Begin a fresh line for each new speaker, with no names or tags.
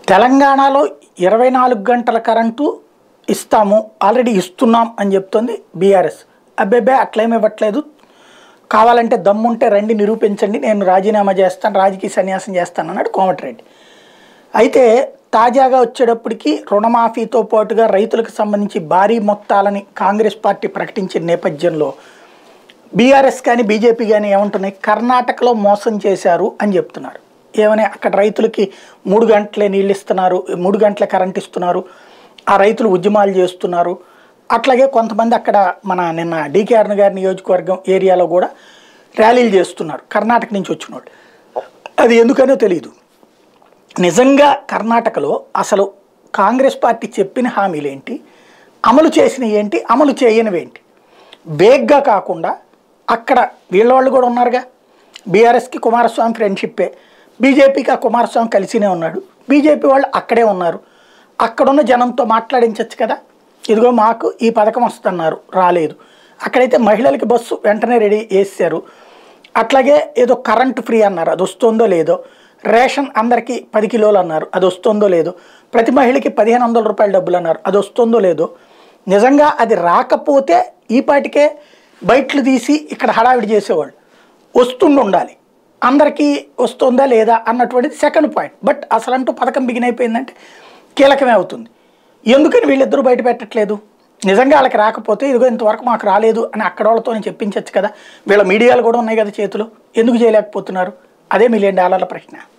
తెలంగాణలో ఇరవై నాలుగు గంటల కరెంటు ఇస్తాము ఆల్రెడీ ఇస్తున్నాం అని చెప్తుంది బీఆర్ఎస్ అబ్బేబే అట్లేమి ఇవ్వట్లేదు కావాలంటే దమ్ముంటే రండి నిరూపించండి నేను రాజీనామా చేస్తాను రాజకీయ సన్యాసం చేస్తాను అన్నాడు కోమటిరెడ్డి అయితే తాజాగా వచ్చేటప్పటికి రుణమాఫీతో పాటుగా రైతులకు సంబంధించి భారీ మొత్తాలని కాంగ్రెస్ పార్టీ ప్రకటించిన నేపథ్యంలో బీఆర్ఎస్ కానీ బీజేపీ కానీ ఏమంటున్నాయి కర్ణాటకలో మోసం చేశారు అని చెప్తున్నారు ఏమని అక్కడ రైతులకి మూడు గంటలే నీళ్ళు ఇస్తున్నారు మూడు గంటలే కరెంట్ ఇస్తున్నారు ఆ రైతులు ఉద్యమాలు చేస్తున్నారు అట్లాగే కొంతమంది అక్కడ మన నిన్న డీకే అరుణ గారి నియోజకవర్గం ఏరియాలో కూడా ర్యాలీలు చేస్తున్నారు కర్ణాటక నుంచి వచ్చిన వాళ్ళు అది ఎందుకనో తెలియదు నిజంగా కర్ణాటకలో అసలు కాంగ్రెస్ పార్టీ చెప్పిన హామీలు ఏంటి అమలు చేసినవి ఏంటి అమలు చేయనివి ఏంటి వేగ్గా కాకుండా అక్కడ వీళ్ళ వాళ్ళు కూడా ఉన్నారుగా బీఆర్ఎస్కి కుమారస్వామి ఫ్రెండ్షిప్పే బీజేపీకి ఆ కుమారస్వామి కలిసినే ఉన్నాడు బీజేపీ వాళ్ళు అక్కడే ఉన్నారు అక్కడున్న జనంతో మాట్లాడించవచ్చు కదా ఇదిగో మాకు ఈ పథకం వస్తున్నారు రాలేదు అక్కడైతే మహిళలకి బస్సు వెంటనే రెడీ చేశారు అట్లాగే ఏదో కరెంట్ ఫ్రీ అన్నారు అది వస్తుందో లేదో రేషన్ అందరికీ పది కిలోలు అన్నారు అది వస్తుందో లేదో ప్రతి మహిళకి పదిహేను వందల రూపాయల డబ్బులు అన్నారు అది వస్తుందో లేదో నిజంగా అది రాకపోతే ఈ పాటికే బయట్లు తీసి ఇక్కడ హడావిడి చేసేవాళ్ళు వస్తుండి ఉండాలి అందరికీ వస్తుందా లేదా అన్నటువంటిది సెకండ్ పాయింట్ బట్ అసలంటూ పథకం బిగిన్ అయిపోయిందంటే కీలకమే అవుతుంది ఎందుకని వీళ్ళిద్దరూ బయట పెట్టట్లేదు నిజంగా వాళ్ళకి రాకపోతే ఇదిగో ఇంతవరకు మాకు రాలేదు అని అక్కడ వాళ్ళతో చెప్పించవచ్చు కదా వీళ్ళ మీడియాలు కూడా ఉన్నాయి కదా చేతిలో ఎందుకు చేయలేకపోతున్నారు అదే మిలియన్ డాలర్ల ప్రశ్న